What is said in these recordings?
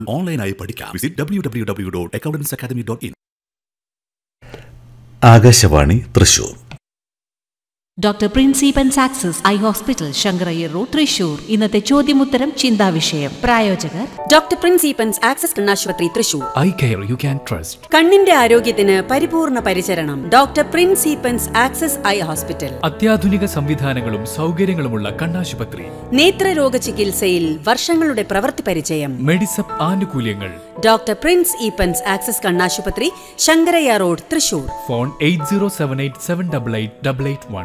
ഓൺലൈനായി പഠിക്കാം visit W W W dot accountants academy dot in Akashvani Thrissur doctor Principan success eye hospital Sankara Iyer road Thrissur ഇന്നത്തെ ചോദ്യമുത്തരം ചിന്താവിഷയം പ്രായോജകർ ഡോക്ടർ പ്രിൻസിപ്പൻസ് ആക്സസ് കണ്ണാശുപത്രി Thrissur eye care you can trust കണ്ണിന്റെ ആരോഗ്യത്തിന് പരിപൂർണ പരിചരണം doctor Principans access eye hospital അത്യാധുനിക സംവിധാനങ്ങളും സൗകര്യങ്ങളുമുള്ള കണ്ണാശുപത്രി നേത്രരോഗ ചികിത്സയിൽ വർഷങ്ങളുടെ പ്രവൃത്തി പരിചയം മെഡിസപ്പ് ആനുകൂല്യങ്ങൾ ഡോക്ടർ പ്രിൻസ് ഈപ്പൻസ് ആക്സസ് കണ്ണാശുപത്രി Shankarayya road Thrissur phone eight zero seven eight seven double eight double eight one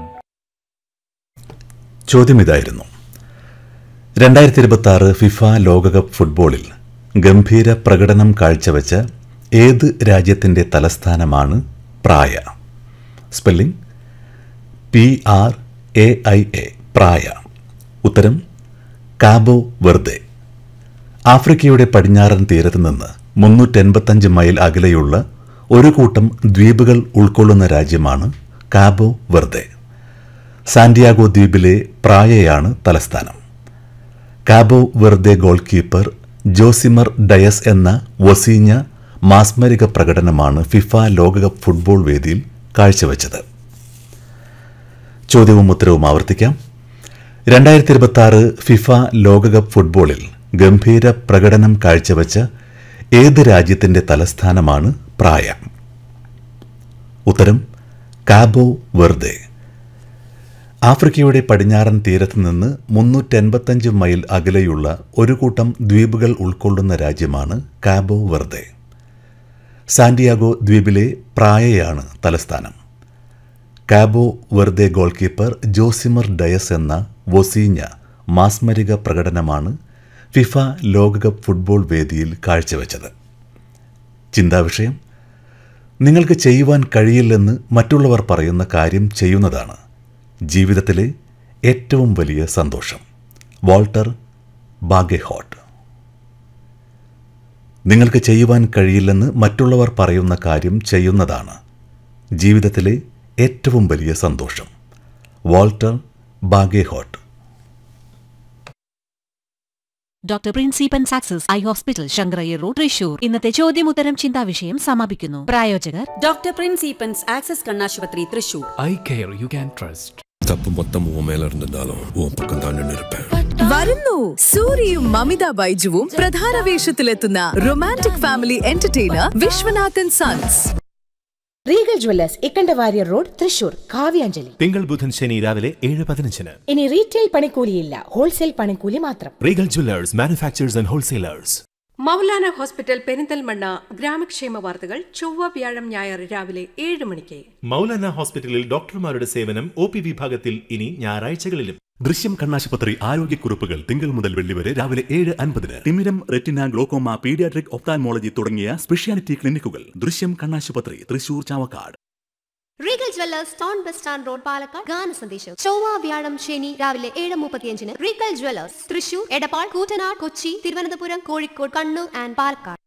ചോദ്യം ഇതായിരുന്നു രണ്ടായിരത്തി ഇരുപത്തി ആറ് ഫിഫ ലോകകപ്പ് ഫുട്ബോളിൽ ഗംഭീര പ്രകടനം കാഴ്ചവെച്ച ഏത് രാജ്യത്തിൻ്റെ തലസ്ഥാനമാണ് Praia spelling P R A I A Praia ഉത്തരം കാബോ വെർദെ ആഫ്രിക്കയുടെ പടിഞ്ഞാറൻ തീരത്ത് നിന്ന് മുന്നൂറ്റെൺപത്തഞ്ച് മൈൽ അകലെയുള്ള ഒരു കൂട്ടം ദ്വീപുകൾ ഉൾക്കൊള്ളുന്ന രാജ്യമാണ് കാബോ വെർദെ സാന്റിയാഗോ ദ്വീപിലെ പ്രായയാണ് തലസ്ഥാനം Cabo Verde goalkeeper Josimar Dias എന്ന വസീഞ്ഞ മാസ്മരിക പ്രകടനമാണ് ഫിഫ ലോകകപ്പ് ഫുട്ബോൾ വേദിയിൽ കാഴ്ചവെച്ചത് ചോദ്യവും ഉത്തരവും ആവർത്തിക്കാം രണ്ടായിരത്തി ഇരുപത്തി ആറ് ഫിഫ ലോകകപ്പ് ഫുട്ബോളിൽ ഗംഭീര പ്രകടനം കാഴ്ചവെച്ച ഏത് രാജ്യത്തിന്റെ തലസ്ഥാനമാണ് പ്രായ ഉത്തരം കാബോ വെർദെ ആഫ്രിക്കയുടെ പടിഞ്ഞാറൻ തീരത്ത് നിന്ന് മുന്നൂറ്റൻപത്തഞ്ച് മൈൽ അകലെയുള്ള ഒരു കൂട്ടം ദ്വീപുകൾ ഉൾക്കൊള്ളുന്ന രാജ്യമാണ് കാബോ വെർദെ സാന്റിയാഗോ ദ്വീപിലെ പ്രായയാണ് തലസ്ഥാനം Cabo Verde goalkeeper Josimar Dias എന്ന വൊസീഞ്ഞ മാസ്മരിക പ്രകടനമാണ് ഫിഫ ലോകകപ്പ് ഫുട്ബോൾ വേദിയിൽ കാഴ്ചവെച്ചത് ചിന്താവിഷയം നിങ്ങൾക്ക് ചെയ്യുവാൻ കഴിയില്ലെന്ന് മറ്റുള്ളവർ പറയുന്ന കാര്യം ചെയ്യുന്നതാണ് ജീവിതത്തിലെ ഏറ്റവും വലിയ സന്തോഷം വാൾട്ടർ ബാഗെഹോട്ട് നിങ്ങൾക്ക് ചെയ്യുവാൻ കഴിയില്ലെന്ന് മറ്റുള്ളവർ പറയുന്ന കാര്യം ചെയ്യുന്നതാണ് ജീവിതത്തിലെ ഏറ്റവും വലിയ സന്തോഷം Walter Bagehot doctor Principan success eye hospital Sankara Iyer road Thrissur ഇന്നത്തെ ചോദ്യമുത്തരം ചിന്താവിഷയം സമാപിക്കുന്നു പ്രായോജകർ ഡോക്ടർ പ്രിൻസിപ്പൻസ് ആക്സസ് കണ്ണാശുപത്രി Thrissur eye care you can trust தப்பு மொத்தம் உன் மேல இருந்திருந்தாலும் உன் பக்கம் தான் நின்று இருப்பேன் വരുന്നു സൂര്യയും മമിത ബൈജുവും പ്രധാന വേഷത്തിലെത്തുന്ന romantic family entertainer Viswanathan sons Regal jewellers Ikkanda Warrier road Thrissur Kavyanjali തിങ്കൾ ബുധൻ ശനി രാവിലെ ഏഴ് പതിനഞ്ചിന് ഇനി റീറ്റെയിൽ പണിക്കൂലിയില്ല ഹോൾസെയിൽ പണിക്കൂലി മാത്രം Regal Jewellers manufacturers and wholesalers Moulana hospital Perinthalmanna ഗ്രാമക്ഷേമ വാർത്തകൾ ചൊവ്വ വ്യാഴം ഞായർ രാവിലെ ഏഴ് മണിക്ക് മൗലാന ഹോസ്പിറ്റലിൽ ഡോക്ടർമാരുടെ സേവനം ഒ പി വിഭാഗത്തിൽ ഇനി ഞായറാഴ്ചകളിലും ദൃശ്യം കണ്ണാശുപത്രി ആരോഗ്യക്കുറിപ്പുകൾ തിങ്കൾ മുതൽ വെള്ളി വരെ രാവിലെ ഏഴ് അൻപതിന് തിമിരം റെറ്റിന ഗ്ലോക്കോമ പീഡിയാട്രിക് ഒപ്താൻമോളജി തുടങ്ങിയ സ്പെഷ്യാലിറ്റി ക്ലിനിക്കുകൾ ദൃശ്യം കണ്ണാശുപത്രി Thrissur Chavakkad Regal Jewellers town bus stand road Palakkad ഗാന സന്ദേശം ചൊവ്വ വ്യാഴം ശനി രാവിലെ ഏഴ് മുപ്പത്തിയഞ്ചിന് Regal Jewellers Thrissur Edappal Koottanad Kochi Thiruvananthapuram Kozhikode Kannur and Palakkad